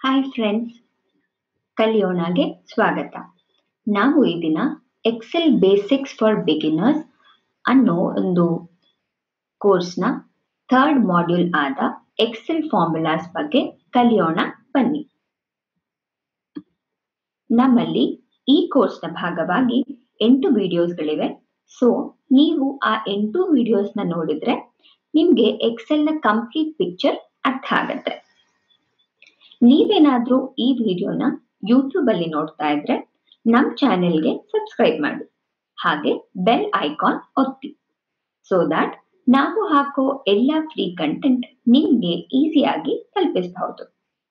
Hi friends ಕಲಿಯೋಣಗೆ ಸ್ವಾಗತ ನಾವು ಈ ದಿನ ಎಕ್ಸೆಲ್ ಬೇಸಿಕ್ಸ್ ಫಾರ್ ಬಿಗಿನರ್ಸ್ ಅನ್ನೋ ಒಂದು ಕೋರ್ಸ್ನ ಥರ್ಡ್ ಮಾಡ್ಯೂಲ್ ಆದ ಎಕ್ಸೆಲ್ ಫಾರ್ಮುಲಾಸ್ ಬಗ್ಗೆ ಕಲಿಯೋಣ ಬನ್ನಿ ನಮ್ಮಲ್ಲಿ ಈ ಕೋರ್ಸ್ನ ಭಾಗವಾಗಿ ಎಂಟು ವಿಡಿಯೋಸ್ಗಳಿವೆ ಸೊ ನೀವು ಆ ಎಂಟು ವಿಡಿಯೋಸ್ನ ನೋಡಿದ್ರೆ ನಿಮಗೆ ಎಕ್ಸೆಲ್ನ ಕಂಪ್ಲೀಟ್ ಪಿಕ್ಚರ್ ಅರ್ಥ ಆಗತ್ತೆ ನೀವೇನಾದ್ರೂ ಈ ವಿಡಿಯೋನ ಯೂಟ್ಯೂಬ್ ಅಲ್ಲಿ ನೋಡ್ತಾ ಇದ್ರೆ ನಮ್ ಚಾನೆಲ್ಗೆ ಸಬ್ಸ್ಕ್ರೈಬ್ ಮಾಡಿ ಹಾಗೆ ಬೆಲ್ ಐಕಾನ್ ಒತ್ತಿ ಸೊ ದಟ್ ನಾವು ಹಾಕೋ ಎಲ್ಲ ಫ್ರೀ ಕಂಟೆಂಟ್ ನಿಮ್ಗೆ ಈಸಿಯಾಗಿ ತಲುಪಿಸಬಹುದು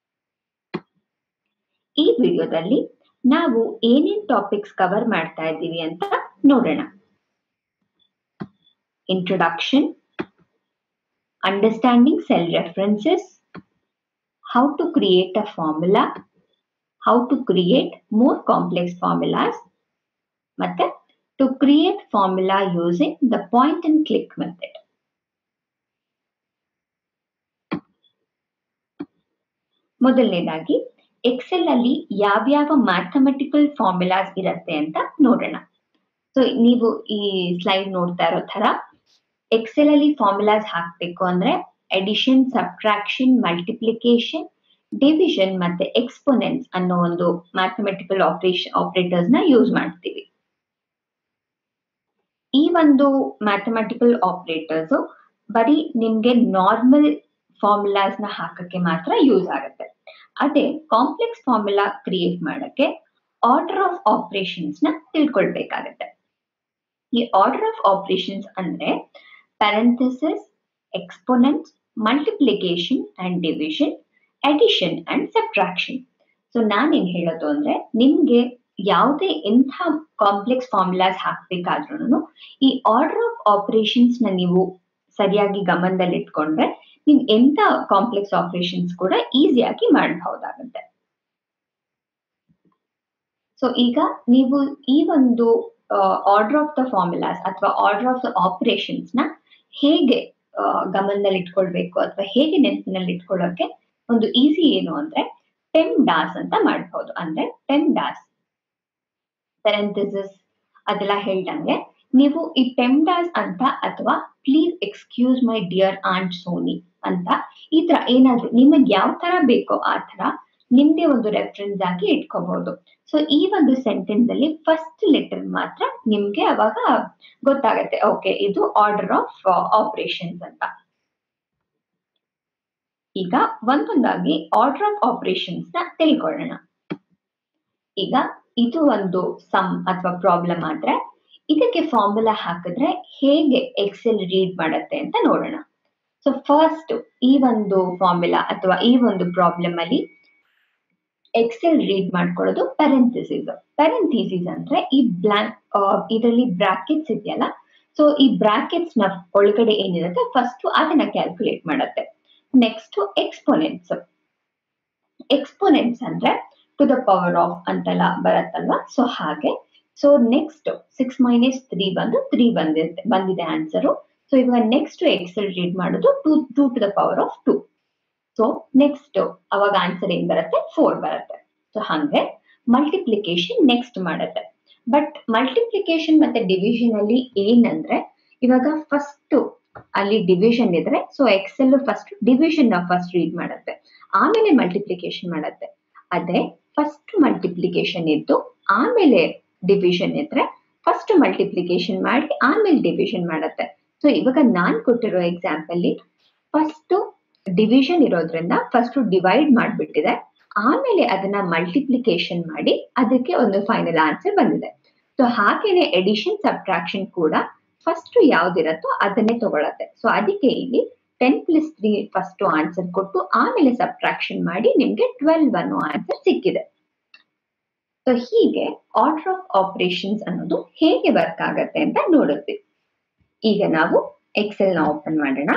ಈ ವಿಡಿಯೋದಲ್ಲಿ ನಾವು ಏನೇನ್ ಟಾಪಿಕ್ಸ್ ಕವರ್ ಮಾಡ್ತಾ ಇದ್ದೀವಿ ಅಂತ ನೋಡೋಣ introduction understanding cell references how to create a formula, how to create more complex formulas, ಮತ್ತೆ to create formula using the point and click method. ಮೊದಲನೇದಾಗಿ ಎಕ್ಸೆಲ್ ಅಲ್ಲಿ ಯಾವ್ಯಾವ ಮ್ಯಾಥಮೆಟಿಕಲ್ ಫಾರ್ಮುಲಾಸ್ ಇರತ್ತೆ ಅಂತ ನೋಡೋಣ ಸೊ ನೀವು ಈ ಸ್ಲೈಡ್ ನೋಡ್ತಾ ಇರೋ ತರ ಎಕ್ಸೆಲ್ ಅಲ್ಲಿ ಫಾರ್ಮುಲಾಸ್ ಹಾಕ್ಬೇಕು ಅಂದ್ರೆ ಎಡಿಷನ್ ಸಬ್ಟ್ರಾಕ್ಷನ್ ಮಲ್ಟಿಪ್ಲಿಕೇಶನ್ ಡಿವಿಷನ್ ಮತ್ತೆ ಎಕ್ಸ್ಪೋನೆನ್ಸ್ ಅನ್ನೋ ಒಂದು ಮ್ಯಾಥಮೆಟಿಕಲ್ ಆಪರೇಷನ್ ಆಪರೇಟರ್ಸ್ ನ ಯೂಸ್ ಮಾಡ್ತೀವಿ ಈ ಒಂದು ಮ್ಯಾಥಮೆಟಿಕಲ್ ಆಪರೇಟರ್ಸ್ ಬರೀ ನಿಮ್ಗೆ ನಾರ್ಮಲ್ ಫಾರ್ಮುಲಾಸ್ ನ ಹಾಕಕ್ಕೆ ಮಾತ್ರ ಯೂಸ್ ಆಗುತ್ತೆ ಅದೇ ಕಾಂಪ್ಲೆಕ್ಸ್ ಫಾರ್ಮುಲಾ ಕ್ರಿಯೇಟ್ ಮಾಡಕ್ಕೆ ಆರ್ಡರ್ ಆಫ್ ಆಪರೇಷನ್ಸ್ ನ ತಿಳ್ಕೊಳ್ಬೇಕಾಗತ್ತೆ ಈ ಆರ್ಡರ್ ಆಫ್ ಆಪರೇಷನ್ಸ್ ಅಂದ್ರೆ parenthesis exponents multiplication and division addition and subtraction so ನಾನೇನ್ ಹೇಳೋದು ಅಂದ್ರೆ ನಿಮ್ಗೆ ಯಾವುದೇ ಎಂಥ ಕಾಂಪ್ಲೆಕ್ಸ್ ಫಾರ್ಮುಲಾಸ್ ಹಾಕ್ಬೇಕಾದ್ರೂ ಈ ಆರ್ಡರ್ ಆಫ್ ಆಪರೇಷನ್ಸ್ ನ ನೀವು ಸರಿಯಾಗಿ ಗಮನದಲ್ಲಿ ಇಟ್ಕೊಂಡ್ರೆ ನೀವು ಎಂಥ ಕಾಂಪ್ಲೆಕ್ಸ್ ಆಪರೇಷನ್ಸ್ ಕೂಡ ಈಸಿಯಾಗಿ ಮಾಡಬಹುದಾಗುತ್ತೆ ಸೊ ಈಗ ನೀವು ಈ ಒಂದು ಆರ್ಡರ್ ಆಫ್ ದ ಫಾರ್ಮುಲಾಸ್ ಅಥವಾ ಆರ್ಡರ್ ಆಫ್ ದ ಆಪರೇಷನ್ಸ್ ನ ಹೇಗೆ ಗಮನದಲ್ಲಿ ಇಟ್ಕೊಳ್ಬೇಕು ಅಥವಾ ಹೇಗೆ ನೆನಪಿನಲ್ಲಿ ಇಟ್ಕೊಳ್ಳೋಕೆ ಒಂದು ಈಸಿ ಏನು ಅಂದ್ರೆ ಟೆಮ್ ಡಾಸ್ ಅಂತ ಮಾಡಬಹುದು ಅಂದ್ರೆ ಟೆಮ್ ಡಾಸ್ ಪೆರೆಂಥಿಸಿಸ್ ಅದೆಲ್ಲ ಹೇಳ್ದಂಗೆ ನೀವು ಈ ಟೆಮ್ ಡಾಸ್ ಅಂತ ಅಥವಾ please excuse my dear aunt Sony ಅಂತ ಈ ತರ ಏನಾದ್ರು ನಿಮಗೆ ಯಾವ ತರ ಬೇಕೋ ಆ ತರ ನಿಮ್ದೇ ಒಂದು ರೆಫರೆನ್ಸ್ ಆಗಿ ಇಟ್ಕೋಬಹುದು ಸೊ ಈ ಒಂದು ಸೆಂಟೆನ್ಸ್ ಅಲ್ಲಿ ಫಸ್ಟ್ ಲೆಟರ್ ಮಾತ್ರ ನಿಮ್ಗೆ ಅವಾಗ ಗೊತ್ತಾಗತ್ತೆ ಓಕೆ ಇದು ಆರ್ಡರ್ ಆಫ್ ಆಪರೇಷನ್ಸ್ ಅಂತ ಈಗ ಒಂದೊಂದಾಗಿ ಆರ್ಡರ್ ಆಫ್ ಆಪರೇಷನ್ಸ್ ನ ತಿಳ್ಕೊಳ್ಳೋಣ ಈಗ ಇದು ಒಂದು ಸಮ್ ಅಥವಾ ಪ್ರಾಬ್ಲಮ್ ಆದ್ರೆ ಇದಕ್ಕೆ ಫಾರ್ಮುಲಾ ಹಾಕಿದ್ರೆ ಹೇಗೆ ಎಕ್ಸೆಲ್ ರೀಡ್ ಮಾಡತ್ತೆ ಅಂತ ನೋಡೋಣ ಸೊ ಫಸ್ಟ್ ಈ ಒಂದು ಫಾರ್ಮುಲಾ ಅಥವಾ ಈ ಒಂದು ಪ್ರಾಬ್ಲಮ್ ಅಲ್ಲಿ ಎಕ್ಸೆಲ್ ರೀಡ್ ಮಾಡ್ಕೊಳ್ಳೋದು ಪೆರೆಂಥಿಸಿಸ್ ಪೆರೆಂಥಿಸಿಸ್ ಅಂದ್ರೆ ಈ ಬ್ಲಾಂಕ್ ಇದರಲ್ಲಿ ಬ್ರಾಕೆಟ್ಸ್ ಇದೆಯಲ್ಲ ಸೊ ಈ ಬ್ರಾಕೆಟ್ಸ್ ನ ಒಳಗಡೆ ಏನಿರುತ್ತೆ ಫಸ್ಟ್ ಅದನ್ನ ಕ್ಯಾಲ್ಕುಲೇಟ್ ಮಾಡುತ್ತೆ ನೆಕ್ಸ್ಟ್ ಎಕ್ಸ್ಪೋನೆಂಟ್ಸ್ ಎಕ್ಸ್ಪೋನೆಂಟ್ಸ್ ಅಂದ್ರೆ ಟು ದ ಪವರ್ ಆಫ್ ಅಂತೆಲ್ಲ ಬರತ್ತಲ್ವಾ ಸೊ ಹಾಗೆ so next six minus three ಬಂದು ತ್ರೀ ಬಂದಿದೆ ಬಂದಿದೆ ಆನ್ಸರು ಸೊ ಇವಾಗ ನೆಕ್ಸ್ಟ್ ಎಕ್ಸೆಲ್ ರೀಡ್ ಮಾಡೋದು two two to the power of two so next ಅವಾಗ ಆನ್ಸರ್ ಏನ್ ಬರುತ್ತೆ ಫೋರ್ ಬರುತ್ತೆ ಸೊ ಹಂಗೆ ಮಲ್ಟಿಪ್ಲಿಕೇಶನ್ ನೆಕ್ಸ್ಟ್ ಮಾಡುತ್ತೆ ಬಟ್ ಮಲ್ಟಿಪ್ಲಿಕೇಶನ್ ಮತ್ತೆ ಡಿವಿಷನ್ ಅಲ್ಲಿ ಏನಂದ್ರೆ ಇವಾಗ ಫಸ್ಟ್ ಅಲ್ಲಿ ಡಿವಿಷನ್ ಇದ್ರೆ ಸೊ ಎಕ್ಸೆಲ್ ಫಸ್ಟ್ ಡಿವಿಷನ್ ನ ಫಸ್ಟ್ ರೀಡ್ ಮಾಡುತ್ತೆ ಆಮೇಲೆ ಮಲ್ಟಿಪ್ಲಿಕೇಶನ್ ಮಾಡುತ್ತೆ ಅದೇ ಫಸ್ಟ್ ಮಲ್ಟಿಪ್ಲಿಕೇಶನ್ ಇದ್ದು ಆಮೇಲೆ ಡಿವಿಷನ್ ಇದ್ರೆ ಫಸ್ಟ್ ಮಲ್ಟಿಪ್ಲಿಕೇಶನ್ ಮಾಡಿ ಆಮೇಲೆ ಡಿವಿಷನ್ ಮಾಡುತ್ತೆ ಸೊ ಇವಾಗ ನಾನ್ ಕೊಟ್ಟಿರೋ ಎಕ್ಸಾಂಪಲ್ ಫಸ್ಟ್ ಡಿವಿಷನ್ ಇರೋದ್ರಿಂದ ಫಸ್ಟ್ ಡಿವೈಡ್ ಮಾಡಿಬಿಟ್ಟಿದೆ ಆಮೇಲೆ ಅದನ್ನ ಮಲ್ಟಿಪ್ಲಿಕೇಶನ್ ಮಾಡಿ ಅದಕ್ಕೆ ಒಂದು ಫೈನಲ್ ಆನ್ಸರ್ ಬಂದಿದೆ ಸೊ ಹಾಗೇನೆ ಎಡಿಷನ್ ಸಬ್ಟ್ರಾಕ್ಷನ್ ಕೂಡ ಫಸ್ಟ್ ಯಾವ್ದಿರತ್ತೋ ಅದನ್ನೇ ತಗೊಳತ್ತೆ ಸೊ ಅದಕ್ಕೆ ಇಲ್ಲಿ ten plus three first answer ಕೊಟ್ಟು ಆಮೇಲೆ ಸಬ್ಟ್ರಾಕ್ಷನ್ ಮಾಡಿ ನಿಮ್ಗೆ ಟ್ವೆಲ್ವ್ ಅನ್ನೋ ಆನ್ಸರ್ ಸಿಕ್ಕಿದೆ ಸೊ ಹೀಗೆ ಆರ್ಡರ್ ಆಫ್ ಆಪರೇಷನ್ಸ್ ಅನ್ನೋದು ಹೇಗೆ ವರ್ಕ್ ಆಗತ್ತೆ ಅಂತ ನೋಡುತ್ತೀವಿ ಈಗ ನಾವು ಎಕ್ಸೆಲ್ ನ ಓಪನ್ ಮಾಡೋಣ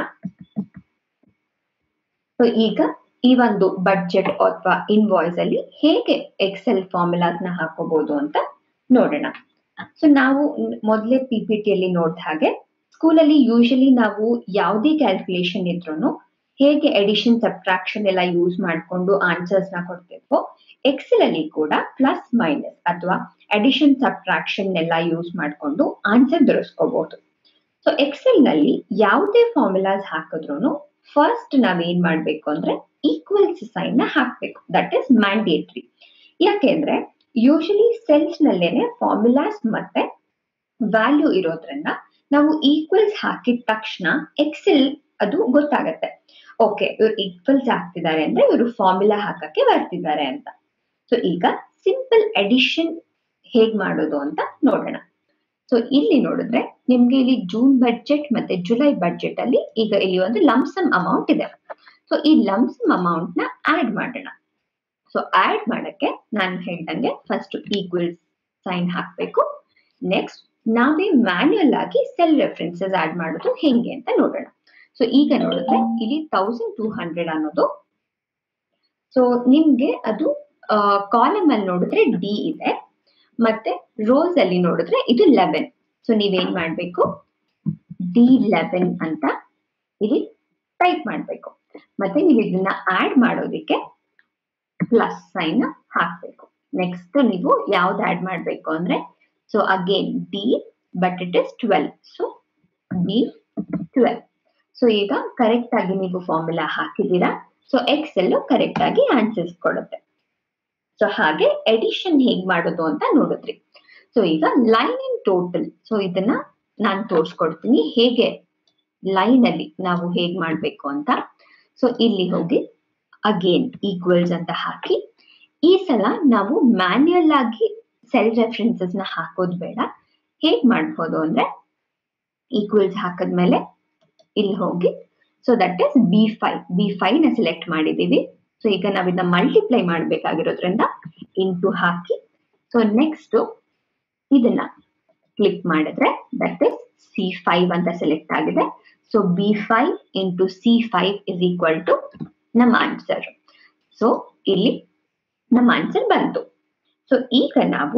ಸೊ ಈಗ ಈ ಒಂದು ಬಡ್ಜೆಟ್ ಅಥವಾ ಇನ್ವಾಯ್ಸ್ ಅಲ್ಲಿ ಹೇಗೆ ಎಕ್ಸೆಲ್ ಫಾರ್ಮುಲಾಸ್ ನ ಹಾಕೋಬಹುದು ಅಂತ ನೋಡೋಣ ಸೊ ನಾವು ಮೊದಲೇ ಪಿ ಪಿ ಟಿಯಲ್ಲಿ ನೋಡಿದ ಹಾಗೆ ಸ್ಕೂಲಲ್ಲಿ ಯೂಶಲಿ ನಾವು ಯಾವುದೇ ಕ್ಯಾಲ್ಕುಲೇಷನ್ ಇದ್ರೂ ಹೇಗೆ ಎಡಿಷನ್ ಸಬ್ಟ್ರಾಕ್ಷನ್ ಎಲ್ಲ ಯೂಸ್ ಮಾಡಿಕೊಂಡು ಆನ್ಸರ್ಸ್ ನ ಕೊಡ್ತಿದ್ವೋ ಎಕ್ಸೆಲ್ ಅಲ್ಲಿ ಕೂಡ ಪ್ಲಸ್ ಮೈನಸ್ ಅಥವಾ ಅಡಿಷನ್ ಸಬ್ಟ್ರಾಕ್ಷನ್ ಎಲ್ಲ ಯೂಸ್ ಮಾಡಿಕೊಂಡು ಆನ್ಸರ್ ದೊರಸ್ಕೋಬಹುದು ಸೊ ಎಕ್ಸೆಲ್ ನಲ್ಲಿ ಯಾವುದೇ ಫಾರ್ಮುಲಾಸ್ ಹಾಕಿದ್ರು ಫಸ್ಟ್ ನಾವೇನ್ ಮಾಡ್ಬೇಕು ಅಂದ್ರೆ ಈಕ್ವಲ್ಸ್ ಸೈನ್ ನ ಹಾಕ್ಬೇಕು ದಟ್ ಇಸ್ ಮ್ಯಾಂಡೇಟ್ರಿ ಯಾಕೆಂದ್ರೆ ಯೂಶಲಿ ಸೆಲ್ಸ್ ನಲ್ಲೇನೆ ಫಾರ್ಮುಲಾಸ್ ಮತ್ತೆ ವ್ಯಾಲ್ಯೂ ಇರೋದ್ರಿಂದ ನಾವು ಈಕ್ವಲ್ಸ್ ಹಾಕಿದ ತಕ್ಷಣ ಎಕ್ಸೆಲ್ ಅದು ಗೊತ್ತಾಗತ್ತೆ ಓಕೆ ಇವ್ರು ಈಕ್ವಲ್ಸ್ ಹಾಕ್ತಿದ್ದಾರೆ ಅಂದ್ರೆ ಇವರು ಫಾರ್ಮುಲಾ ಹಾಕಕ್ಕೆ ಬರ್ತಿದ್ದಾರೆ ಅಂತ ಸೊ ಈಗ ಸಿಂಪಲ್ ಅಡಿಷನ್ ಹೇಗ್ ಮಾಡೋದು ಅಂತ ನೋಡೋಣ ಸೊ ಇಲ್ಲಿ ನೋಡಿದ್ರೆ ನಿಮ್ಗೆ ಇಲ್ಲಿ ಜೂನ್ ಬಡ್ಜೆಟ್ ಮತ್ತೆ ಜುಲೈ ಬಡ್ಜೆಟ್ ಅಲ್ಲಿ ಈಗ ಇಲ್ಲಿ ಒಂದು ಲಂಸಮ್ ಅಮೌಂಟ್ ಇದೆ ಸೊ ಈ ಲಂಸಮ್ ಅಮೌಂಟ್ ನ ಆಡ್ ಮಾಡೋಣ ಸೊ ಆಡ್ ಮಾಡಕ್ಕೆ ನಾನು ಹೇಳ್ದಂಗೆ ಫಸ್ಟ್ ಈಕ್ವಲ್ಸ್ ಸೈನ್ ಹಾಕ್ಬೇಕು ನೆಕ್ಸ್ಟ್ ನಾವೇ ಮ್ಯಾನ್ಯಲ್ ಆಗಿ ಸೆಲ್ ರೆಫರೆನ್ಸಸ್ ಆಡ್ ಮಾಡೋದು ಹೆಂಗೆ ಅಂತ ನೋಡೋಣ ಸೊ ಈಗ ನೋಡಿದ್ರೆ ಇಲ್ಲಿ ತೌಸಂಡ್ ಟೂ ಹಂಡ್ರೆಡ್ ಅನ್ನೋದು ಸೊ ನಿಮ್ಗೆ ಅದು ಕಾಲಮ್ ಅಲ್ಲಿ ನೋಡಿದ್ರೆ ಡಿ ಇದೆ ಮತ್ತೆ ರೋಸ್ ಅಲ್ಲಿ ನೋಡಿದ್ರೆ ಇದು ಲೆವೆನ್ ಸೊ ನೀವೇನ್ ಮಾಡ್ಬೇಕು ಡಿ ಲೆವೆನ್ ಅಂತ ಇಲ್ಲಿ ಟೈಪ್ ಮಾಡ್ಬೇಕು ಮತ್ತೆ ನೀವು ಇದನ್ನ ಆಡ್ ಮಾಡೋದಿಕ್ಕೆ ಪ್ಲಸ್ ಸೈನ್ ಹಾಕ್ಬೇಕು ನೆಕ್ಸ್ಟ್ ನೀವು ಯಾವ್ದು ಆಡ್ ಮಾಡ್ಬೇಕು ಅಂದ್ರೆ so again D but it is twelve so D twelve so ಈಗ ಕರೆಕ್ಟ್ ಆಗಿ ನೀವು ಫಾರ್ಮುಲಾ ಹಾಕಿದ್ದೀರಾ ಸೊ ಎಕ್ಸೆಲ್ ಕರೆಕ್ಟ್ ಆಗಿ ಆನ್ಸರ್ಸ್ ಕೊಡುತ್ತೆ ಸೊ ಹಾಗೆ ಎಡಿಷನ್ ಹೇಗ್ ಮಾಡೋದು ಅಂತ ನೋಡಿದ್ರಿ ಸೊ ಈಗ ಲೈನ್ ಇನ್ ಟೋಟಲ್ ಸೊ ಇದನ್ನ ನಾನು ತೋರಿಸ್ಕೊಡ್ತೀನಿ ಹೇಗೆ ಲೈನ್ ಅಲ್ಲಿ ನಾವು ಹೇಗ್ ಮಾಡ್ಬೇಕು ಅಂತ ಸೊ ಇಲ್ಲಿ ಹೋಗಿ ಅಗೇನ್ ಈಕ್ವಲ್ಸ್ ಅಂತ ಹಾಕಿ ಈ ಸಲ ನಾವು ಮ್ಯಾನ್ಯಲ್ ಆಗಿ ಸೆಲ್ ರೆಫರೆನ್ಸಸ್ ನ ಹಾಕೋದು ಬೇಡ ಹೇಗ್ ಮಾಡ್ಬೋದು ಅಂದ್ರೆ ಈಕ್ವಲ್ಸ್ ಹಾಕದ್ಮೇಲೆ ಇಲ್ಲಿ ಹೋಗಿ so that is B five B five ನ ಸೆಲೆಕ್ಟ್ ಮಾಡಿದೀವಿ ಸೊ ಈಗ ನಾವ್ ಇದನ್ನ ಮಲ್ಟಿಪ್ಲೈ ಮಾಡ್ಬೇಕಾಗಿರೋದ್ರಿಂದ ಇಂಟು ಹಾಕಿ ಸೊ ನೆಕ್ಸ್ಟ್ ಇದನ್ನ ಕ್ಲಿಕ್ ಮಾಡಿದ್ರೆ ದಟ್ ಇಸ್ ಸಿ ಫೈವ್ ಅಂತ ಸೆಲೆಕ್ಟ್ ಆಗಿದೆ so B five into C five is equal to ನಮ್ಮ ಆನ್ಸರ್ ಸೊ ಇಲ್ಲಿ ನಮ್ಮ ಆನ್ಸರ್ ಬಂತು ಸೊ ಈಗ ನಾವು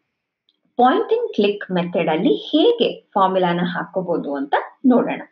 ಪಾಯಿಂಟ್ ಅಂಡ್ ಕ್ಲಿಕ್ ಮೆಥಡ್ ಅಲ್ಲಿ ಹೇಗೆ ಫಾರ್ಮುಲಾನ ಹಾಕೋಬಹುದು ಅಂತ ನೋಡೋಣ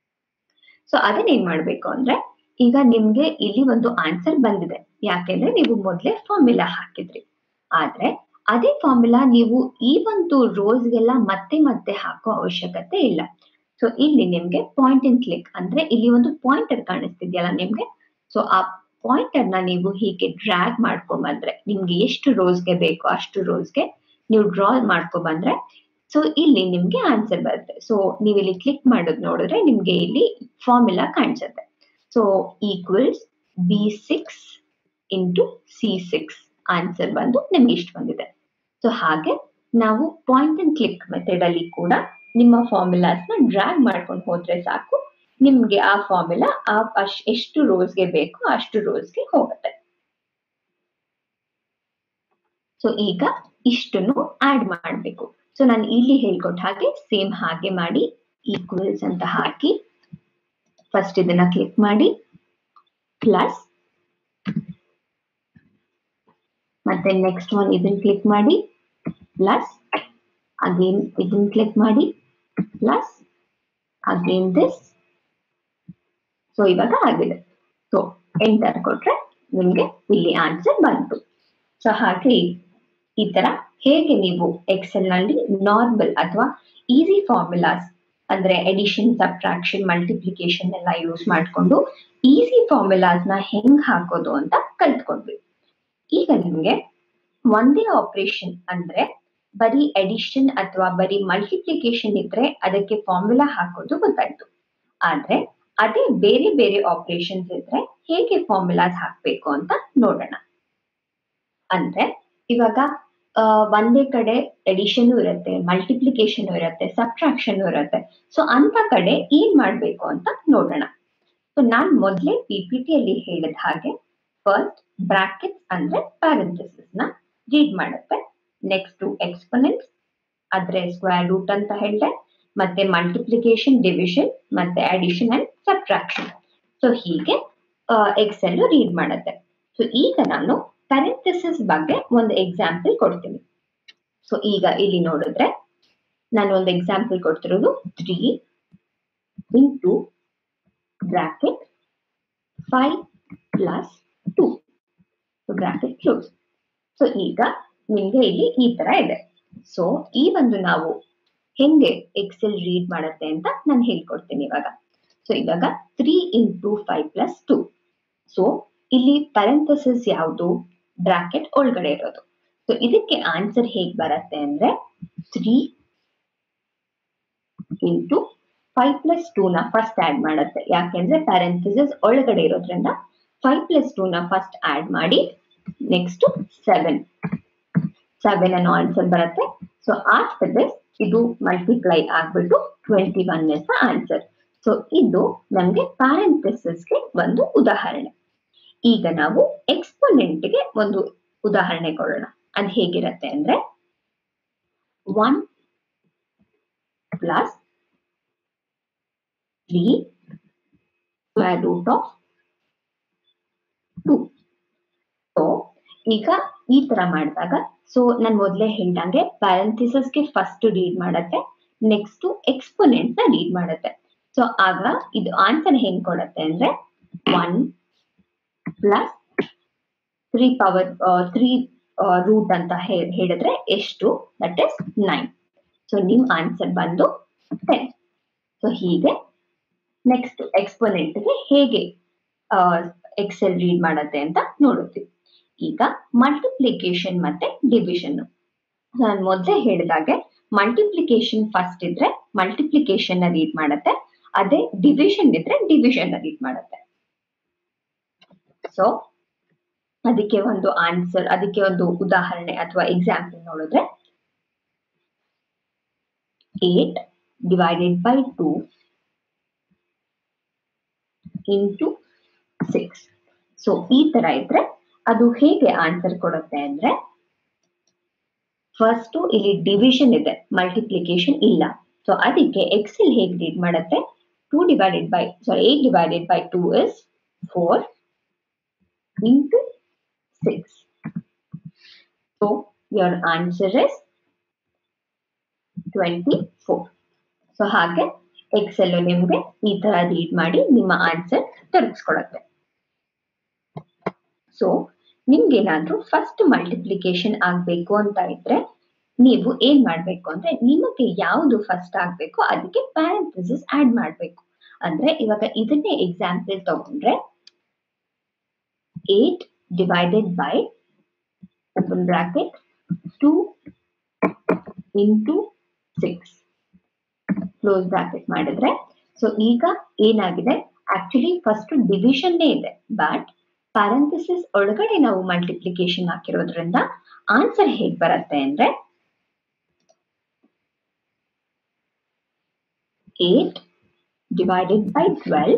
ಸೊ ಅದನ್ನ ಏನ್ ಮಾಡ್ಬೇಕು ಅಂದ್ರೆ ಈಗ ನಿಮ್ಗೆ ಇಲ್ಲಿ ಒಂದು ಆನ್ಸರ್ ಬಂದಿದೆ ಯಾಕೆಂದ್ರೆ ನೀವು ಮೊದಲೇ ಫಾರ್ಮುಲಾ ಹಾಕಿದ್ರಿ ಆದ್ರೆ ಅದೇ ಫಾರ್ಮುಲಾ ನೀವು ಈ ಒಂದು ರೋಸ್ಗೆಲ್ಲ ಮತ್ತೆ ಮತ್ತೆ ಹಾಕೋ ಅವಶ್ಯಕತೆ ಇಲ್ಲ ಸೊ ಇಲ್ಲಿ ನಿಮ್ಗೆ ಪಾಯಿಂಟ್ ಅಂಡ್ ಕ್ಲಿಕ್ ಅಂದ್ರೆ ಇಲ್ಲಿ ಒಂದು ಪಾಯಿಂಟರ್ ಕಾಣಿಸ್ತಿದ್ಯಲ್ಲ ನಿಮ್ಗೆ ಸೊ ಆ ಪಾಯಿಂಟರ್ ನ ನೀವು ಹೀಗೆ ಡ್ರ್ಯಾಗ್ ಮಾಡ್ಕೊಂಡ್ ಬಂದ್ರೆ ನಿಮ್ಗೆ ಎಷ್ಟು ರೋಸ್ಗೆ ಬೇಕೋ ಅಷ್ಟು ರೋಸ್ಗೆ ನೀವು ಡ್ರಾ ಮಾಡ್ಕೊಂಡ್ ಬಂದ್ರೆ ಸೊ ಇಲ್ಲಿ ನಿಮ್ಗೆ ಆನ್ಸರ್ ಬರುತ್ತೆ ಸೊ ನೀವು ಇಲ್ಲಿ ಕ್ಲಿಕ್ ಮಾಡೋದು ನೋಡಿದ್ರೆ ನಿಮ್ಗೆ ಇಲ್ಲಿ ಫಾರ್ಮುಲಾ ಕಾಣಿಸುತ್ತೆ so equals B six into C six answer ಬಂದು ನಿಮ್ಗೆ ಇಷ್ಟು ಬಂದಿದೆ ಸೊ ಹಾಗೆ ನಾವು ಪಾಯಿಂಟ್ ಅಂಡ್ ಕ್ಲಿಕ್ ಮೆಥಡ್ ಅಲ್ಲಿ ಕೂಡ ನಿಮ್ಮ ಫಾರ್ಮುಲಾಸ್ ನ ಡ್ರ್ಯಾಗ್ ಮಾಡ್ಕೊಂಡು ಹೋದ್ರೆ ಸಾಕು ನಿಮ್ಗೆ ಆ ಫಾರ್ಮುಲಾ ಆ ಅಶ್ ಎಷ್ಟು ರೋಸ್ಗೆ ಬೇಕೋ ಅಷ್ಟು ರೋಸ್ಗೆ ಹೋಗುತ್ತೆ ಸೊ ಈಗ ಇಷ್ಟನ್ನು ಆಡ್ ಮಾಡಬೇಕು ಸೊ ನಾನು ಇಲ್ಲಿ ಹೇಳ್ಕೊಟ್ಟ ಹಾಗೆ ಸೇಮ್ ಹಾಗೆ ಮಾಡಿ ಈಕ್ವಲ್ಸ್ ಅಂತ ಹಾಕಿ ಫಸ್ಟ್ ಇದನ್ನ ಕ್ಲಿಕ್ ಮಾಡಿ ಪ್ಲಸ್ ಮತ್ತೆ ನೆಕ್ಸ್ಟ್ ಒನ್ ಇದನ್ನ ಕ್ಲಿಕ್ ಮಾಡಿ ಪ್ಲಸ್ ಅಗೇನ್ ಇದನ್ನ ಕ್ಲಿಕ್ ಮಾಡಿ ಪ್ಲಸ್ ಅಗೇನ್ ದಿಸ್ ಸೊ ಇವಾಗ ಆಗಿದೆ ಸೊ ಎಂಟರ್ ಕೊಟ್ರೆ ನಿಮ್ಗೆ ಇಲ್ಲಿ ಆನ್ಸರ್ ಬಂತು ಸೊ ಹಾಗೆ ಈ ತರ ಹೇಗೆ ನೀವು ಎಕ್ಸೆಲ್ ನಲ್ಲಿ ನಾರ್ಮಲ್ ಅಥವಾ ಈಸಿ ಫಾರ್ಮುಲಾಸ್ ಅಂದ್ರೆ ಎಡಿಷನ್ ಸಬ್ಟ್ರಾಕ್ಷನ್ ಮಲ್ಟಿಪ್ಲಿಕೇಶನ್ ಎಲ್ಲ ಯೂಸ್ ಮಾಡಿಕೊಂಡು ಈಸಿ ಫಾರ್ಮುಲಾಸ್ ನ ಹೆಂಗ್ ಹಾಕೋದು ಅಂತ ಕಲ್ತ್ಕೊಂಡ್ವಿ ಈಗ ನಿಮ್ಗೆ ಒಂದೇ ಆಪರೇಷನ್ ಅಂದ್ರೆ ಬರೀ ಎಡಿಷನ್ ಅಥವಾ ಬರೀ ಮಲ್ಟಿಪ್ಲಿಕೇಶನ್ ಇದ್ರೆ ಅದಕ್ಕೆ ಫಾರ್ಮುಲಾ ಹಾಕೋದು ಗೊತ್ತಾಯ್ತು ಆದ್ರೆ ಅದೇ ಬೇರೆ ಬೇರೆ ಆಪರೇಷನ್ಸ್ ಇದ್ರೆ ಹೇಗೆ ಫಾರ್ಮುಲಾಸ್ ಹಾಕ್ಬೇಕು ಅಂತ ನೋಡೋಣ ಅಂದ್ರೆ ಇವಾಗ ಒಂದೇ ಕಡೆ ಎಡಿಷನ್ ಇರುತ್ತೆ ಮಲ್ಟಿಪ್ಲಿಕೇಶನ್ ಇರುತ್ತೆ ಸಬ್ಟ್ರಾಕ್ಷನ್ ಇರುತ್ತೆ ಸೊ ಅಂತ ಕಡೆ ಏನ್ ಮಾಡ್ಬೇಕು ಅಂತ ನೋಡೋಣ ಸೊ ನಾನ್ ಮೊದಲೇ ಪಿ ಪಿ ಟಿ ಅಲ್ಲಿ ಹೇಳಿದ ಹಾಗೆ ಫಸ್ಟ್ ಬ್ರಾಕೆಟ್ಸ್ ಅಂದ್ರೆ ಪ್ಯಾರಂಥಸಿಸ್ ನ ರೀಡ್ ಮಾಡುತ್ತೆ ನೆಕ್ಸ್ಟ್ ಎಕ್ಸ್ಪೊನೆಂಟ್ಸ್ ಆದ್ರೆ ಸ್ಕ್ವೇರ್ ರೂಟ್ ಅಂತ ಹೇಳಿದೆ ಮತ್ತೆ ಮಲ್ಟಿಪ್ಲಿಕೇಶನ್ ಡಿವಿಷನ್ ಮತ್ತೆ ಅಡಿಷನ್ ಅಂಡ್ ಸಬ್ಟ್ರಾಕ್ಷನ್ ಸೊ ಹೀಗೆ ಎಕ್ಸೆಲ್ ರೀಡ್ ಮಾಡುತ್ತೆ ಸೊ ಈಗ ನಾನು ಪ್ಯಾರಂಥಸಿಸ್ ಬಗ್ಗೆ ಒಂದು ಎಕ್ಸಾಂಪಲ್ ಕೊಡ್ತೀನಿ ಸೊ ಈಗ ಇಲ್ಲಿ ನೋಡಿದ್ರೆ ನಾನು ಒಂದು ಎಕ್ಸಾಂಪಲ್ ಕೊಡ್ತಿರೋದು three into bracket five plus two bracket close so ಈಗ ನಿಮ್ಗೆ ಇಲ್ಲಿ ಈ ತರ ಇದೆ ಸೊ ಈ ಒಂದು ನಾವು ಹೆಂಗೆ ಎಕ್ಸೆಲ್ ರೀಡ್ ಮಾಡುತ್ತೆ ಅಂತ ನಾನು ಹೇಳ್ಕೊಡ್ತೀನಿ ಇವಾಗ ಸೊ ಇವಾಗ three into five plus two so ಇಲ್ಲಿ ಪ್ಯಾರಂಥಸಿಸ್ ಯಾವುದು ಬ್ರಾಕೆಟ್ ಒಳಗಡೆ ಇರೋದು ಸೊ ಇದಕ್ಕೆ ಆನ್ಸರ್ ಹೇಗ್ ಬರುತ್ತೆ ಅಂದ್ರೆ three into five plus two ನ ಫಸ್ಟ್ ಆಡ್ ಮಾಡುತ್ತೆ ಯಾಕೆಂದ್ರೆ ಪ್ಯಾರಂಥಸಿಸ್ ಒಳಗಡೆ ಇರೋದ್ರಿಂದ ಫೈವ್ ಪ್ಲಸ್ ಟೂ ನ ಫಸ್ಟ್ ಆಡ್ ಮಾಡಿ ನೆಕ್ಸ್ಟ್ ಸೆವೆನ್ ಸೆವೆನ್ ಅನ್ನೋ ಆನ್ಸರ್ ಬರುತ್ತೆ ಸೊ ಆಫ್ಟರ್ ದಿಸ್ ಇದು ಮಲ್ಟಿಪ್ಲೈ ಆಗ್ಬಿಟ್ಟು twenty one as answer so ಇದು ನಮ್ಗೆ ಪ್ಯಾರಂಥಸಿಸ್ಗೆ ಒಂದು ಉದಾಹರಣೆ ಈಗ ನಾವು ಎಕ್ಸ್ಪೋನೆಂಟ್ಗೆ ಒಂದು ಉದಾಹರಣೆ ಕೊಡೋಣ ಅದು ಹೇಗಿರತ್ತೆ ಅಂದ್ರೆ one plus three square root of two so ಈಗ ಈ ತರ ಮಾಡಿದಾಗ ಸೊ ನಾನು ಮೊದಲೇ ಹೇಳ್ದಂಗೆ ಪ್ಯಾರಂಥಿಸಸ್ಗೆ ಫಸ್ಟ್ ರೀಡ್ ಮಾಡತ್ತೆ ನೆಕ್ಸ್ಟ್ ಎಕ್ಸ್ಪೋನೆಂಟ್ ನ ರೀಡ್ ಮಾಡುತ್ತೆ ಸೊ ಆಗ ಇದು ಆನ್ಸರ್ ಹೆಂಗ್ ಕೊಡತ್ತೆ ಅಂದ್ರೆ one plus three power three root ಅಂತ ಹೇ- ಹೇಳಿದ್ರೆ ಎಷ್ಟು ದಟ್ ಇಸ್ ನೈನ್ ಸೊ ನಿಮ್ ಆನ್ಸರ್ ಬಂದು ಟೆನ್ ಸೊ ಹೀಗೆ ನೆಕ್ಸ್ಟ್ ಎಕ್ಸ್ಪೋನೆಂಟ್ಗೆ ಹೇಗೆ ಎಕ್ಸೆಲ್ ರೀಡ್ ಮಾಡುತ್ತೆ ಅಂತ ನೋಡುತ್ತೀವಿ ಈಗ ಮಲ್ಟಿಪ್ಲಿಕೇಶನ್ ಮತ್ತೆ ಡಿವಿಷನ್ ನಾನು ಮೊದಲೇ ಹೇಳಿದಾಗೆ ಮಲ್ಟಿಪ್ಲಿಕೇಶನ್ ಫಸ್ಟ್ ಇದ್ರೆ ಮಲ್ಟಿಪ್ಲಿಕೇಶನ್ ನ ರೀಡ್ ಮಾಡುತ್ತೆ ಅದೇ ಡಿವಿಷನ್ ಇದ್ರೆ ಡಿವಿಷನ್ ನ ರೀಡ್ ಮಾಡುತ್ತೆ ಸೊ ಅದಕ್ಕೆ ಒಂದು ಆನ್ಸರ್ ಅದಕ್ಕೆ ಒಂದು ಉದಾಹರಣೆ ಅಥವಾ ಎಕ್ಸಾಂಪಲ್ ನೋಡಿದ್ರೆ eight divided by two into six so ಈ ತರ ಇದ್ರೆ ಅದು ಹೇಗೆ ಆನ್ಸರ್ ಕೊಡುತ್ತೆ ಅಂದ್ರೆ ಫಸ್ಟ್ ಇಲ್ಲಿ ಡಿವಿಷನ್ ಇದೆ ಮಲ್ಟಿಪ್ಲಿಕೇಶನ್ ಇಲ್ಲ ಸೊ ಅದಕ್ಕೆ ಎಕ್ಸೆಲ್ ಹೇಗೆ ರೀಡ್ ಮಾಡುತ್ತೆ two divided by sorry eight divided by two is four into six so your answer is twenty four so ಹಾಗೆ ಎಕ್ಸೆಲ್ ನಿಮ್ಗೆ ಈ ತರ ರೀಡ್ ಮಾಡಿ ನಿಮ್ಮ ಆನ್ಸರ್ ತರಿಸ್ಕೊಡತ್ತೆ ಸೊ ನಿಮ್ಗೇನಾದ್ರೂ ಫಸ್ಟ್ ಮಲ್ಟಿಪ್ಲಿಕೇಶನ್ ಆಗ್ಬೇಕು ಅಂತ ಇದ್ರೆ ನೀವು ಏನ್ ಮಾಡ್ಬೇಕು ಅಂದ್ರೆ ನಿಮಗೆ ಯಾವುದು ಫಸ್ಟ್ ಆಗ್ಬೇಕು ಅದಕ್ಕೆ ಪ್ಯಾರಂಥಸಿಸ್ ಆಡ್ ಮಾಡ್ಬೇಕು ಅಂದ್ರೆ ಇವಾಗ ಇದನ್ನೇ ಎಕ್ಸಾಂಪಲ್ ತಗೊಂಡ್ರೆ eight divided by open bracket two into six close bracket ಮಾಡಿದ್ರೆ ಸೊ ಈಗ ಏನಾಗಿದೆ ಆಕ್ಚುಲಿ ಫಸ್ಟ್ ಡಿವಿಷನ್ನೇ ಇದೆ ಬಟ್ ಪ್ಯಾರಂಥಸಿಸ್ ಒಳಗಡೆ ನಾವು ಮಲ್ಟಿಪ್ಲಿಕೇಶನ್ ಹಾಕಿರೋದ್ರಿಂದ ಆನ್ಸರ್ ಹೇಗ್ ಬರುತ್ತೆ ಅಂದ್ರೆ eight divided by twelve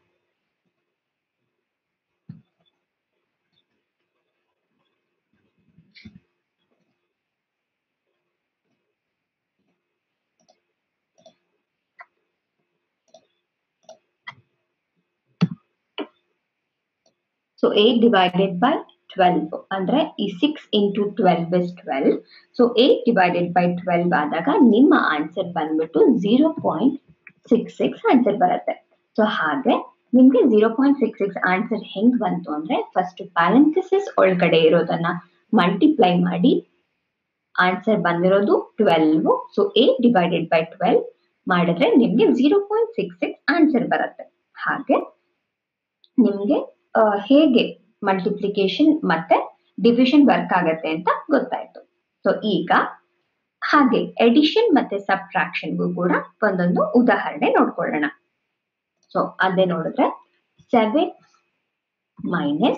so eight divided by twelve ಅಂದ್ರೆ ಈ six into twelve is twelve so eight divided by twelve ಆದಾಗ ನಿಮ್ಮ ಆನ್ಸರ್ ಬಂದ್ಬಿಟ್ಟು zero point six six answer ಬರುತ್ತೆ ಸೊ ಹಾಗೆ ನಿಮ್ಗೆ zero point six six answer ಹೆಂಗ್ ಬಂತು ಅಂದ್ರೆ ಫಸ್ಟ್ ಪ್ಯಾರಂಥಿಸಿಸ್ ಒಳಗಡೆ ಇರೋದನ್ನ ಮಲ್ಟಿಪ್ಲೈ ಮಾಡಿ ಆನ್ಸರ್ ಬಂದಿರೋದು twelve so eight divided by twelve ಮಾಡಿದ್ರೆ ನಿಮ್ಗೆ zero point six six answer ಬರುತ್ತೆ ಹಾಗೆ ನಿಮ್ಗೆ ಆ, ಹೇಗೆ ಮಲ್ಟಿಪ್ಲಿಕೇಶನ್ ಮತ್ತೆ ಡಿವಿಷನ್ ವರ್ಕ್ ಆಗತ್ತೆ ಅಂತ ಗೊತ್ತಾಯ್ತು ಸೊ ಈಗ ಹಾಗೆ ಎಡಿಷನ್ ಮತ್ತೆ ಸಬ್ಟ್ರಾಕ್ಷನ್ಗೂ ಕೂಡ ಒಂದೊಂದು ಉದಾಹರಣೆ ನೋಡ್ಕೊಳ್ಳೋಣ ಸೊ ಅದೇ ನೋಡಿದ್ರೆ seven minus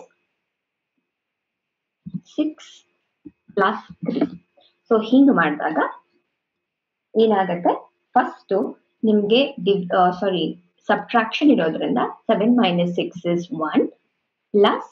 six plus three so ಹಿಂಗ್ ಮಾಡಿದಾಗ ಏನಾಗತ್ತೆ ಫಸ್ಟ್ ನಿಮ್ಗೆ ಸಾರಿ ಸಬ್ಟ್ರಾಕ್ಷನ್ ಇರೋದ್ರಿಂದ seven minus six is one plus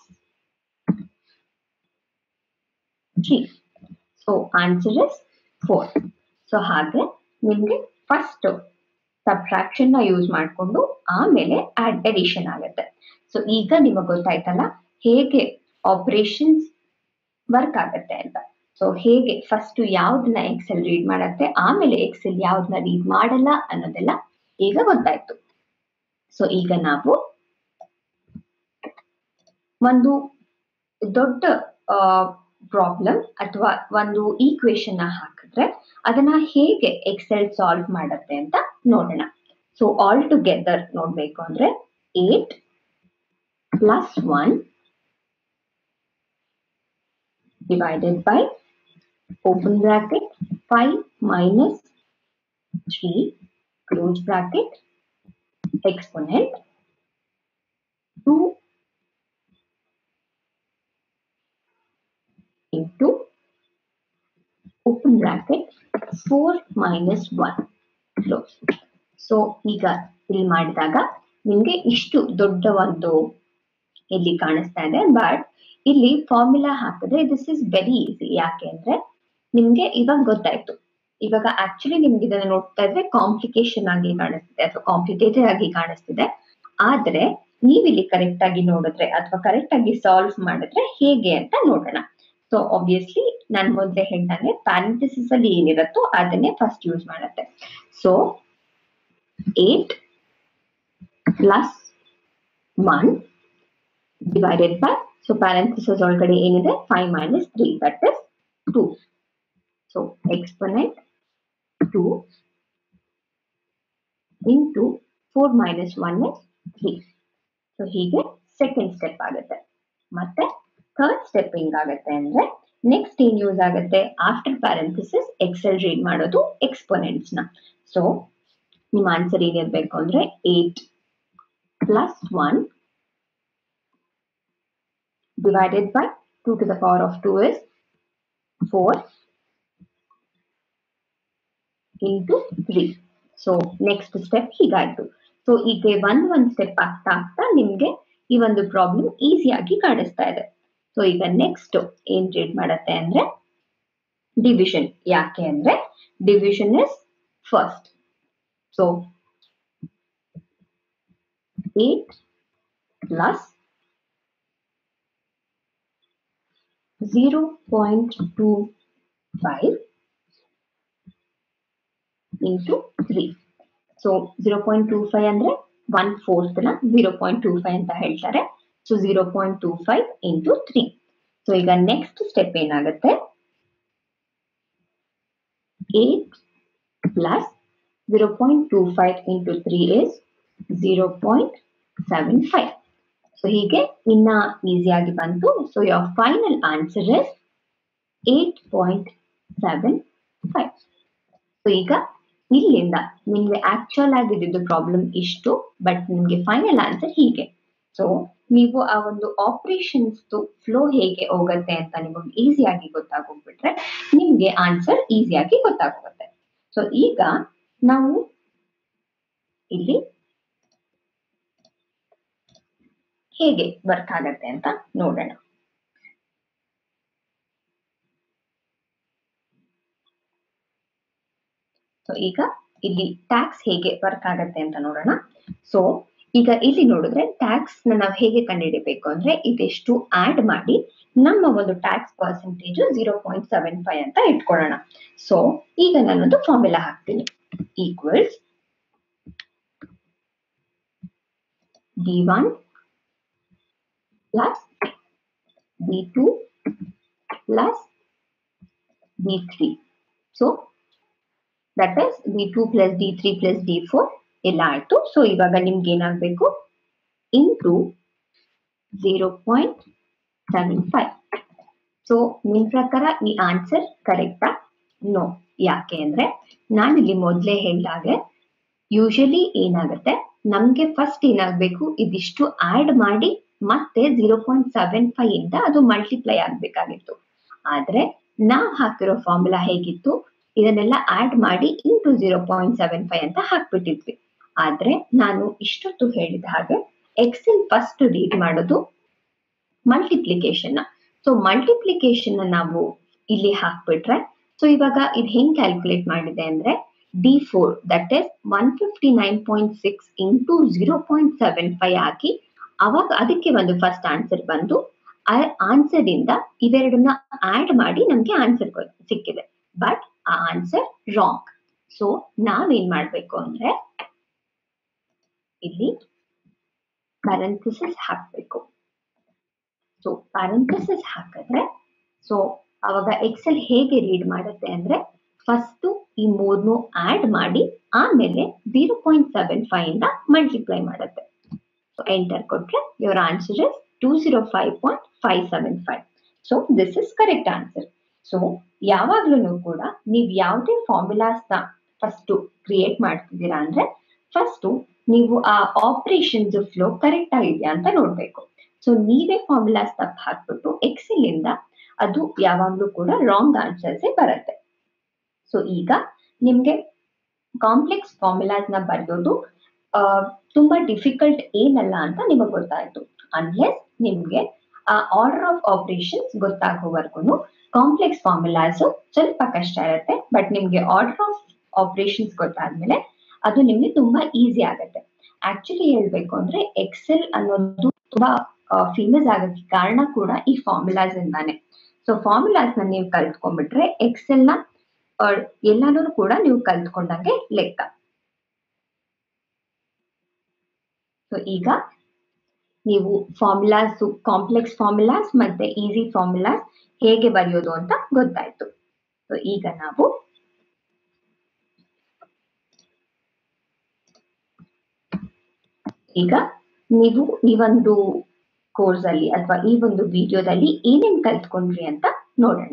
three so answer is four so ಹಾಗೆ ನಿಮ್ಗೆ ಫಸ್ಟ್ ಸಬ್ಟ್ರಾಕ್ಷನ್ ನ ಯೂಸ್ ಮಾಡಿಕೊಂಡು ಆಮೇಲೆ ಆಡ್ ಎಡಿಷನ್ ಆಗುತ್ತೆ ಸೊ ಈಗ ನಿಮಗೆ ಗೊತ್ತಾಯ್ತಲ್ಲ ಹೇಗೆ ಆಪರೇಷನ್ಸ್ ವರ್ಕ್ ಆಗುತ್ತೆ ಅಂತ ಸೊ ಹೇಗೆ ಫಸ್ಟ್ ಯಾವ್ದನ್ನ ಎಕ್ಸೆಲ್ ರೀಡ್ ಮಾಡತ್ತೆ ಆಮೇಲೆ ಎಕ್ಸೆಲ್ ಯಾವ್ದನ್ನ ರೀಡ್ ಮಾಡಲ್ಲ ಅನ್ನೋದೆಲ್ಲ ಈಗ ಗೊತ್ತಾಯ್ತು ಸೊ ಈಗ ನಾವು ಒಂದು ದೊಡ್ಡ ಪ್ರಾಬ್ಲಮ್ ಅಥವಾ ಒಂದು ಈಕ್ವೇಶನ್ ಹಾಕಿದ್ರೆ ಅದನ್ನ ಹೇಗೆ ಎಕ್ಸೆಲ್ ಸಾಲ್ವ್ ಮಾಡುತ್ತೆ ಅಂತ ನೋಡೋಣ ಸೊ ಆಲ್ ಟುಗೆದರ್ ನೋಡ್ಬೇಕು ಅಂದ್ರೆ eight plus one divided by open bracket 5 minus 3 close bracket exponent 2 into open bracket 4 minus 1 close. So ಈಗ ಇಲ್ಲಿ ಮಾಡಿದಾಗ ನಿಮ್ಗೆ ಇಷ್ಟು ದೊಡ್ಡ ಒಂದು ಇಲ್ಲಿ ಕಾಣಿಸ್ತಾ ಇದೆ ಬಟ್ ಇಲ್ಲಿ ಫಾರ್ಮುಲಾ ಹಾಕಿದ್ರೆ ದಿಸ್ ಇಸ್ ವೆರಿ ಈಸಿ ಯಾಕೆ ಅಂದ್ರೆ ನಿಮ್ಗೆ ಇವಾಗ ಗೊತ್ತಾಯ್ತು ಇವಾಗ ಆಕ್ಚುಲಿ ನಿಮ್ಗೆ ಇದನ್ನ ನೋಡ್ತಾ ಇದ್ರೆ ಕಾಂಪ್ಲಿಕೇಶನ್ ಆಗಿ ಕಾಣಿಸ್ತಿದೆ ಅಥವಾ ಕಾಂಪ್ಲಿಕೇಟೆಡ್ ಆಗಿ ಕಾಣಿಸ್ತಿದೆ ಆದ್ರೆ ನೀವಿಲ್ಲಿ ಕರೆಕ್ಟ್ ಆಗಿ ನೋಡಿದ್ರೆ ಅಥವಾ ಕರೆಕ್ಟ್ ಆಗಿ ಸಾಲ್ವ್ ಮಾಡಿದ್ರೆ ಹೇಗೆ ಅಂತ ನೋಡೋಣ ಸೊ ಆಬ್ವಿಯಸ್ಲಿ ನಾನು ಮೊದಲೇ ಹೇಳ್ದಂಗೆ ಪ್ಯಾರಂಥಿಸಿಸ್ ಅಲ್ಲಿ ಏನಿರುತ್ತೋ ಅದನ್ನೇ ಫಸ್ಟ್ ಯೂಸ್ ಮಾಡುತ್ತೆ so eight plus one divided by so parenthesis ಒಳಗಡೆ ಏನಿದೆ 5 minus 3 that is 2 so exponent 2 into 4 minus 1 is 3 so ಹೀಗೆ ಸೆಕೆಂಡ್ ಸ್ಟೆಪ್ ಆಗುತ್ತೆ ಮತ್ತೆ ಥರ್ಡ್ ಸ್ಟೆಪ್ ಹೆಂಗಾಗುತ್ತೆ ಅಂದ್ರೆ ನೆಕ್ಸ್ಟ್ ಏನ್ ಯೂಸ್ ಆಗುತ್ತೆ ಆಫ್ಟರ್ ಪ್ಯಾರಂಥಿಸಿಸ್ ಎಕ್ಸೆಲ್ ರೀಡ್ ಮಾಡೋದು ಎಕ್ಸ್ಪೊನೆಂಟ್ಸ್ ನ ಸೊ ನಿಮ್ಮ ಆನ್ಸರ್ ಏನಿರ್ಬೇಕು ಅಂದ್ರೆ eight plus one divided by 2 to the power of 2 is 4 into 3. So next step ಹೀಗಾಯ್ತು ಸೊ ಈಗ ಒಂದ್ ಒಂದ್ ಸ್ಟೆಪ್ ಆಗ್ತಾ ಆಗ್ತಾ ನಿಮ್ಗೆ ಈ ಒಂದು ಪ್ರಾಬ್ಲಮ್ ಈಸಿಯಾಗಿ ಕಾಣಿಸ್ತಾ ಇದೆ ಸೊ ಈಗ ನೆಕ್ಸ್ಟ್ ಏನ್ ರೀಡ್ ಮಾಡತ್ತೆ ಅಂದ್ರೆ ಡಿವಿಷನ್ ಯಾಕೆ ಅಂದ್ರೆ division is first so eight plus 0.25 into 3. So zero point two five ಅಂದ್ರೆ ಒನ್ ಫೋರ್ತ್ ನ ಝೀರೋ ಪಾಯಿಂಟ್ ಟೂ ಫೈವ್ ಅಂತ ಹೇಳ್ತಾರೆ so zero point two five into three so ಈಗ ನೆಕ್ಸ್ಟ್ ಸ್ಟೆಪ್ ಏನಾಗುತ್ತೆ eight plus zero point two five into three is zero point seven five so ಹೀಗೆ ಇನ್ನ ಈಸಿಯಾಗಿ ಬಂತು so your final answer is eight point seven five so ಈಗ ಇಲ್ಲಿಂದ ನಿಮ್ಗೆ actual ಆಗಿದ್ದು ಪ್ರಾಬ್ಲಮ್ ಇಷ್ಟು ಬಟ್ ನಿಮ್ಗೆ ಫೈನಲ್ ಆನ್ಸರ್ ಹೀಗೆ ಸೊ ನೀವು ಆ ಒಂದು ಆಪರೇಷನ್ಸ್ ಫ್ಲೋ ಹೇಗೆ ಹೋಗುತ್ತೆ ಅಂತ ನಿಮಗೆ ಈಸಿಯಾಗಿ ಗೊತ್ತಾಗೋಗ್ಬಿಟ್ರೆ ನಿಮ್ಗೆ ಆನ್ಸರ್ ಈಸಿಯಾಗಿ ಗೊತ್ತಾಗೋಗುತ್ತೆ ಸೊ ಈಗ ನಾವು ಇಲ್ಲಿ ಹೇಗೆ ವರ್ಕ್ ಆಗತ್ತೆ ಅಂತ ನೋಡೋಣ ಸೊ ಈಗ ಇಲ್ಲಿ ಟ್ಯಾಕ್ಸ್ ಹೇಗೆ ವರ್ಕ್ ಆಗತ್ತೆ ಅಂತ ನೋಡೋಣ ಸೊ ಈಗ ಇಲ್ಲಿ ನೋಡಿದ್ರೆ ಟ್ಯಾಕ್ಸ್ ನಾವು ಹೇಗೆ ಕಂಡುಹಿಡಿಬೇಕು ಅಂದ್ರೆ ಇದೆಷ್ಟು ಆಡ್ ಮಾಡಿ ನಮ್ಮ ಒಂದು tax percentage zero point seven five ಅಂತ ಇಟ್ಕೊಳ್ಳೋಣ ಸೊ ಈಗ ನಾನೊಂದು ಫಾರ್ಮುಲಾ ಹಾಕ್ತೀನಿ equals D one plus B2 plus D3. So that is D2 plus D3 plus D4 ಎಲ್ಲ ಆಯ್ತು ಸೊ ಇವಾಗ ನಿಮ್ಗೆ ಏನಾಗಬೇಕು into zero point seven five so ನಿಮ್ ಪ್ರಕಾರ ಈ ಆನ್ಸರ್ ಕರೆಕ್ಟಾ ನೋ ಯಾಕೆ ಅಂದ್ರೆ ನಾನಿಲ್ಲಿ ಮೊದಲೇ ಹೇಳಿದಾಗೆ ಯೂಶಲಿ ಏನಾಗುತ್ತೆ ನಮ್ಗೆ ಫಸ್ಟ್ ಏನಾಗಬೇಕು ಇದಿಷ್ಟು ಆಡ್ ಮಾಡಿ ಮತ್ತೆ ಝೀರೋ ಪಾಯಿಂಟ್ ಸೆವೆನ್ ಫೈವ್ ಇಂದ ಅದು ಮಲ್ಟಿಪ್ಲೈ ಆಗ್ಬೇಕಾಗಿತ್ತು ಆದ್ರೆ ನಾವ್ ಹಾಕಿರೋ ಫಾರ್ಮುಲಾ ಹೇಗಿತ್ತು ಇದನ್ನೆಲ್ಲ ಆಡ್ ಮಾಡಿ into zero point seven five ಅಂತ ಹಾಕ್ಬಿಟ್ಟಿದ್ವಿ ಆದ್ರೆ ನಾನು ಇಷ್ಟೊತ್ತು ಹೇಳಿದ ಹಾಗೆ ಎಕ್ಸೆಲ್ ಫಸ್ಟ್ ರೀಡ್ ಮಾಡೋದು ಮಲ್ಟಿಪ್ಲಿಕೇಶನ್ ಸೊ ಮಲ್ಟಿಪ್ಲಿಕೇಶನ್ ನಾವು ಇಲ್ಲಿ ಹಾಕ್ಬಿಟ್ರೆ ಸೊ ಇವಾಗ ಇದು ಹೆಂಗ್ ಕ್ಯಾಲ್ಕುಲೇಟ್ ಮಾಡಿದೆ ಅಂದ್ರೆ D four that is one fifty nine point six into zero point seven five ಹಾಕಿ ಅವಾಗ ಅದಕ್ಕೆ ಒಂದು ಫಸ್ಟ್ ಆನ್ಸರ್ ಬಂದು ಆ ಆನ್ಸರ್ ಇಂದ ಇವೆರಡನ್ನ ಆಡ್ ಮಾಡಿ ನಮ್ಗೆ ಆನ್ಸರ್ ಸಿಕ್ಕಿದೆ ಬಟ್ ಆ ಆನ್ಸರ್ ರಾಂಗ್ ಸೊ ನಾವೇನ್ ಮಾಡ್ಬೇಕು ಅಂದ್ರೆ ಇಲ್ಲಿ ಪ್ಯಾರಂಥಿಸಿಸ್ ಹಾಕ್ಬೇಕು ಸೊ ಪ್ಯಾರಂಥಸಿಸ್ ಹಾಕಿದ್ರೆ ಸೊ ಅವಾಗ ಎಕ್ಸೆಲ್ ಹೇಗೆ ರೀಡ್ ಮಾಡುತ್ತೆ ಅಂದ್ರೆ ಫಸ್ಟ್ ಈ ಮೂರ್ನು ಆಡ್ ಮಾಡಿ ಆಮೇಲೆ ಜೀರೋ ಪಾಯಿಂಟ್ ಸೆವೆನ್ ಫೈವ್ ಇಂದ ಮಲ್ಟಿಪ್ಲೈ ಮಾಡುತ್ತೆ ಸೊ ಎಂಟರ್ ಕೊಟ್ರೆ your answer is two zero five point five seven five so this is correct answer so ಯಾವಾಗ್ಲೂ ಕೂಡ ನೀವು ಯಾವುದೇ ಫಾರ್ಮುಲಾಸ್ನ ಫಸ್ಟ್ ಕ್ರಿಯೇಟ್ ಮಾಡ್ತಿದ್ದೀರಾ ಅಂದ್ರೆ ಫಸ್ಟ್ ನೀವು ಆ ಆಪರೇಷನ್ಸ್ ಫ್ಲೋ ಕರೆಕ್ಟ್ ಆಗಿದೆಯಾ ಅಂತ ನೋಡ್ಬೇಕು ಸೊ ನೀವೇ ಫಾರ್ಮುಲಾಸ್ ತಪ್ಪು ಹಾಕ್ಬಿಟ್ಟು ಎಕ್ಸೆಲ್ ಇಂದ ಅದು ಯಾವಾಗ್ಲೂ ಕೂಡ ರಾಂಗ್ ಆನ್ಸರ್ಸೇ ಬರುತ್ತೆ ಸೊ ಈಗ ನಿಮ್ಗೆ ಕಾಂಪ್ಲೆಕ್ಸ್ ಫಾರ್ಮುಲಾಸ್ ನ ಬರೆಯೋದು ಆ, ತುಂಬಾ ಡಿಫಿಕಲ್ಟ್ ಏನಲ್ಲ ಅಂತ ನಿಮಗೆ ಗೊತ್ತಾಯ್ತು ಅನ್ಲೆಸ್ ನಿಮ್ಗೆ ಆ ಆರ್ಡರ್ ಆಫ್ ಆಪರೇಷನ್ಸ್ ಗೊತ್ತಾಗೋವರೆಗೂ ಕಾಂಪ್ಲೆಕ್ಸ್ ಫಾರ್ಮುಲಾಸ್ ಸ್ವಲ್ಪ ಕಷ್ಟ ಇರುತ್ತೆ ಬಟ್ ನಿಮ್ಗೆ ಆರ್ಡರ್ ಆಫ್ ಆಪರೇಷನ್ಸ್ ಗೊತ್ತಾದ್ಮೇಲೆ ಅದು ನಿಮ್ಗೆ ತುಂಬಾ ಈಸಿ ಆಗುತ್ತೆ ಆಕ್ಚುಲಿ ಹೇಳ್ಬೇಕು ಅಂದ್ರೆ ಎಕ್ಸೆಲ್ ಅನ್ನೋದು ತುಂಬಾ ಫೇಮಸ್ ಆಗೋಕ್ಕೆ ಕಾರಣ ಕೂಡ ಈ ಫಾರ್ಮುಲಾಸ್ ಇಂದಾನೆ ಸೊ ಫಾರ್ಮುಲಾಸ್ ನ ನೀವು ಕಲ್ತ್ಕೊಂಡ್ಬಿಟ್ರೆ ಎಕ್ಸೆಲ್ ನ ಆ, ಎಲ್ಲಾನು ಕೂಡ ನೀವು ಕಲ್ತ್ಕೊಂಡಂಗೆ ಲೆಕ್ಕ ಸೊ ಈಗ ನೀವು ಫಾರ್ಮುಲಾಸ್ ಕಾಂಪ್ಲೆಕ್ಸ್ ಫಾರ್ಮುಲಾಸ್ ಮತ್ತೆ ಈಸಿ ಫಾರ್ಮುಲಾಸ್ ಹೇಗೆ ಬರೆಯೋದು ಅಂತ ಗೊತ್ತಾಯ್ತು ಸೊ ಈಗ ನಾವು ಈಗ ನೀವು ಈ ಒಂದು ಕೋರ್ಸ್ ಅಲ್ಲಿ ಅಥವಾ ಈ ಒಂದು ವಿಡಿಯೋದಲ್ಲಿ ಏನೇನ್ ಕಲ್ತ್ಕೊಂಡ್ರಿ ಅಂತ ನೋಡೋಣ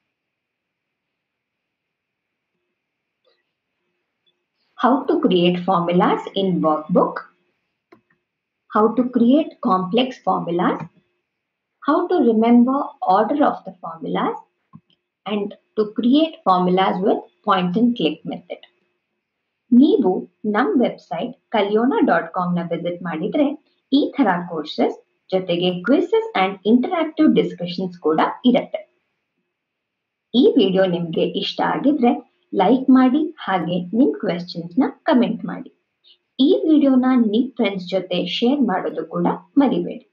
how to create formulas in workbook, how to create complex formulas, how to remember order of the formulas, and to create formulas with point and click method. ನೀವು ನಮ್ಮ ವೆಬ್ಸೈಟ್ ಕಲಿಯೋಣ ಡಾಟ್ ಕಾಮ್ನ ವಿಸಿಟ್ ಮಾಡಿದ್ರೆ ಈ ತರ ಕೋರ್ಸಸ್ ಜೊತೆಗೆ quizzes and interactive discussions ಕೂಡ ಇರುತ್ತೆ ಈ ವಿಡಿಯೋ ನಿಮ್ಗೆ ಇಷ್ಟ ಆಗಿದ್ರೆ ಲೈಕ್ ಮಾಡಿ ಹಾಗೆ ನಿಮ್ ಕ್ವೆಶನ್ಸ್ ನ ಕಮೆಂಟ್ ಮಾಡಿ ಈ ವಿಡಿಯೋನ ನಿಮ್ ಫ್ರೆಂಡ್ಸ್ ಜೊತೆ ಶೇರ್ ಮಾಡೋದು ಕೂಡ ಮರಿಬೇಡಿ